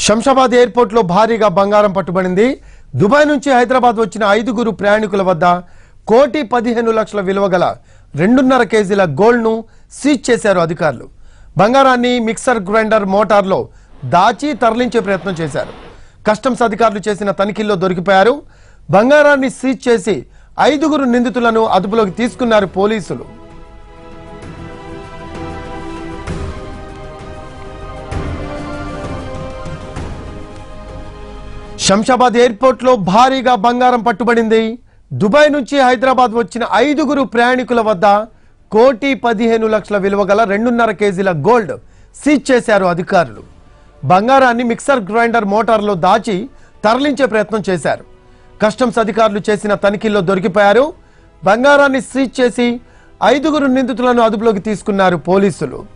శంషాబాద్ ఎయిర్పోర్ట్లో భారీగా బంగారం పట్టుబడింది దుబాయ్ నుంచి హైదరాబాద్ వచ్చిన ఐదుగురు ప్రయాణికుల వద్ద కోటి పదిహేను లక్షల విలువ గల రెండున్నర కేజీల గోల్డ్ను సీజ్ చేశారు అధికారులు బంగారాన్ని మిక్సర్ గ్రైండర్ మోటార్లో దాచి తరలించే ప్రయత్నం చేశారు కస్టమ్స్ అధికారులు చేసిన తనిఖీల్లో దొరికిపోయారు బంగారాన్ని సీజ్ చేసి ఐదుగురు నిందితులను అదుపులోకి తీసుకున్నారు పోలీసులు శంషాబాద్ ఎయిర్పోర్ట్లో భారీగా బంగారం పట్టుబడింది దుబాయ్ నుంచి హైదరాబాద్ వచ్చిన ఐదుగురు ప్రయాణికుల వద్ద కోటి పదిహేను లక్షల విలువ గల రెండున్నర కేజీల గోల్డ్ సీజ్ చేశారు అధికారులు బంగారాన్ని మిక్సర్ గ్రైండర్ మోటార్లో దాచి తరలించే ప్రయత్నం చేశారు కస్టమ్స్ అధికారులు చేసిన తనిఖీల్లో దొరికిపోయారు బంగారాన్ని సీజ్ చేసి ఐదుగురు నిందితులను అదుపులోకి తీసుకున్నారు పోలీసులు